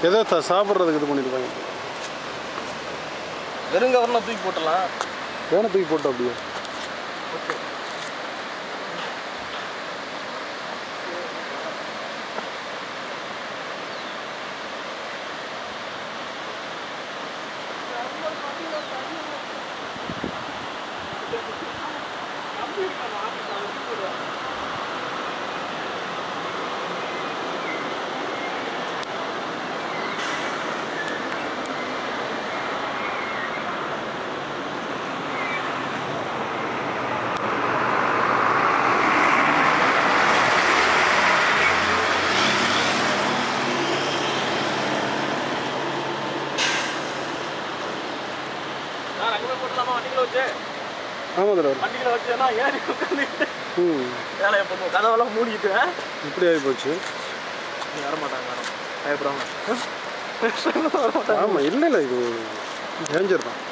ஏதோ த- சாப்பிட்றதுக்கு இது பண்ணியிருக்காங்க வெறும் கவர்னா தூக்கி போட்டலாம் வேணை தூக்கி போட்டோம் அப்படியே ஓகே நான் அங்கே போய் போட்டலாமா வண்டிகளை வச்சு ஆமாம் தலைவர் வண்டிகளை வச்சேன்னா ஏறி உட்காந்துக்கிட்டு ம் வேலையை பண்ணுவோம் கதவெல்லாம் மூடிட்டு இப்படி ஆகி போச்சு நீ வரமாட்டாங்க மேடம் பயப்படாம ஆமாம் இல்லை இல்லை இது டேஞ்சர் தான்